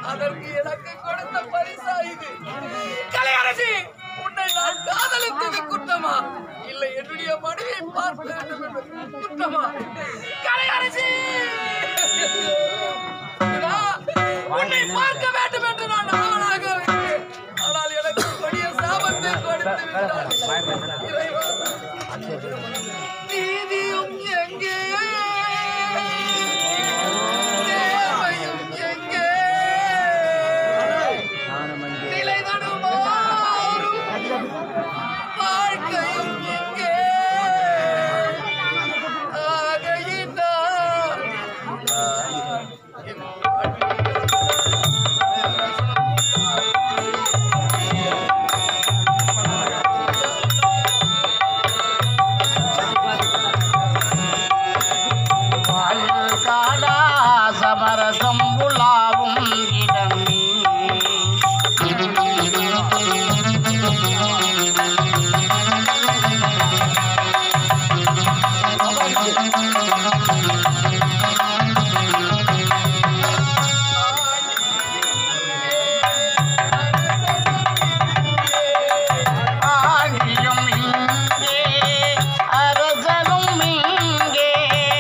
அதற்கு எனக்கு கொடுத்த பரிசா இது கலையரசி உன்னை நான் காதலித்தது குற்றமா இல்லை என்னுடைய மனைவியை பார்க்க வேண்டும் என்பது குற்றமா கலையரசி இதா, உன்னை பார்க்க வேண்டும் என்று நான் ஆவலாக இருக்கிறேன் ஆனால் எனக்கு கொடிய சாபத்தை கொடுத்து விட்டார் இறைவா நீதியும் எங்கே நேர்மையும் எங்கே நிலை தடுமாறும் வாழ்க்கையும் எங்கே ஆகையினால் காடா சமரசம் புலாவும் இடமே ஆண்டியும் இங்கே அரசனும் இங்கே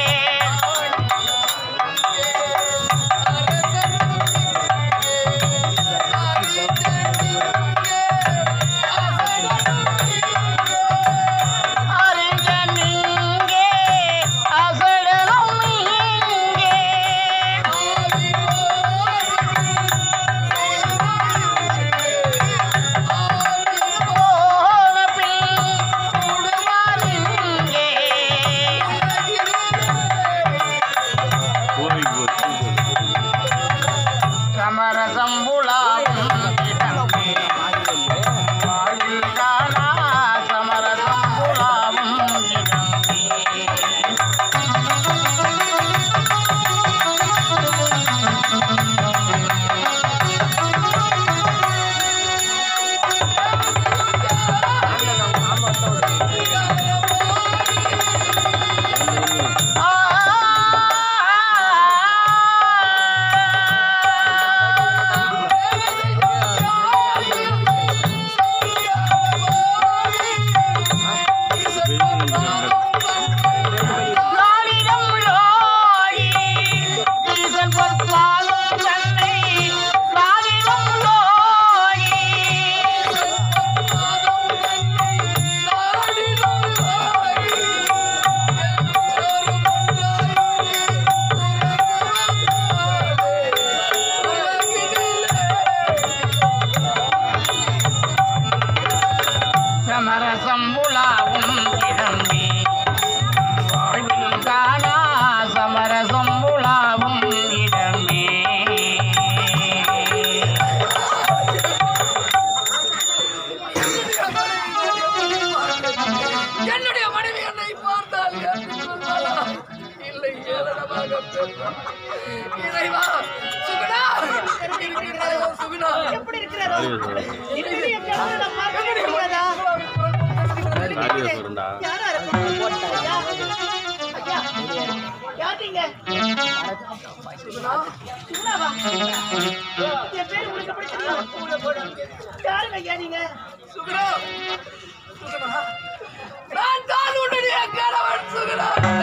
அறிஞன் இங்கே அசடனும் இங்கே போன பின் சுடுவார் இங்கே சமரசம் புலாவும் இடமே வாயில் காணா சமரசம் புலாவும் இடமே லாலிடம் லோலி ஈசன் பொற்பாலும் தன்னை லாலிடம் லோலி சமரசம் புலாவும் இடமே வாழ்வில் காணா சமரசம் புலாவும் இடமே என்னுடைய மனைவி என்னை பார்த்தால் ஏற்றுக் கொள்வாளா? இல்லை ஏளனமாக பேசுவாள். இறைவா சுகுணா இருக்கிறாயோ சுகுணா எப்படி இருக்கிறாரோ என்னுடைய கணவனை நான் பார்க்க முடியாதா யாரா இருக்கும் ஐயா, ஐயா, யார் நீங்க சுகுணாவா? என் பேர் உங்களுக்கு பிடிச்சிருக்கா? யாருங்க ஐயா நீங்க சுகுணா சுகுணா நான் தான் உன்னுடைய கணவன் சுகுணா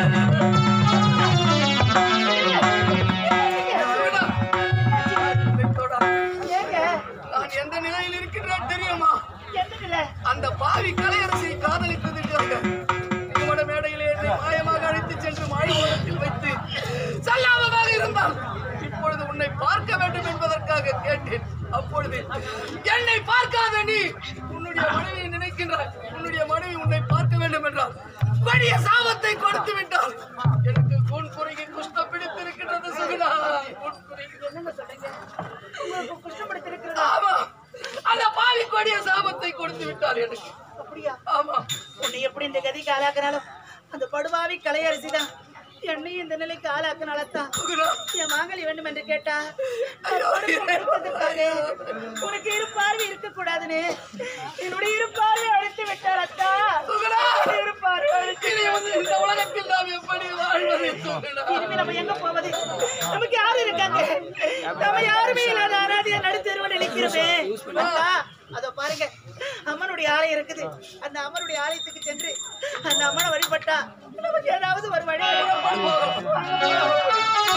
சுகுணா என்னை தொடாதே. ஏங்க நான் எந்த நிலையில் இருக்கின்றேன் தெரியுமா எந்ததுல அந்த பாவி கலையரசியை காதலித்ததற்காக திருமண மேடையிலே என்னை மாயமாக அழைத்துச் சென்று மாயமோகத்தில் வைத்து சல்லாபமாக இருந்தால் இப்பொழுது உன்னை பார்க்க வேண்டும் என்பதற்காக கேட்டேன் அப்பொழுது என்னை பார்க்காத நீ உன்னுடைய மனைவியை நினைக்கின்றாய் உன்னுடைய மனைவி உன்னை பார்க்க வேண்டும் என்றால் கொடிய சாபத்தை கொடுத்து விட்டால் எனக்கு கூன் குறுகி குஷ்டம் பிடித்திருக்கின்றது சுகுணா கூன் குறுகி என்னங்க சொல்றீங்க உங்களுக்கு குஷ்டப்படுத்திருக்கிறதா ஆமா அந்த பாவி கொடிய சாபத்தை கொடுத்து விட்டார் எனக்கு அப்படியா ஆமா உன்னை எப்படி இந்த கதிக்கு ஆளாக்குனாலும் அந்த படுபாவி கலையரசி தான் என்னையும் இந்த நிலைக்கு ஆளாக்குனாலத்தான் சுகுணா என் மாங்கலி வேண்டும் என்று கேட்டா ஐயோ, கொடுத்ததற்காக உனக்கு இரு பார்வை இருக்க கூடாதுன்னு என்னுடைய இரு பார்வை அழைத்து விட்டார் அத்தா சுகுணா இரு பார்வை அழைத்து இனி வந்து இந்த உலகத்தில் நாம் எப்படி வாழ்வது சுகுணா இனிமே நம்ம எங்க போவது நமக்கு யாரு இருக்காங்க நம்ம யாருமே இல்லாத அனாதையா நடுத்தெருவில் நினைக்கிறோமே அப்பா, அதோ பாருங்க அம்மனுடைய ஆலயம் இருக்குது அந்த அம்மனுடைய ஆலயத்துக்கு சென்று அந்த அம்மனை வழிபட்டா நமக்கு ஏதாவது ஒரு வழி கிடைக்கும்.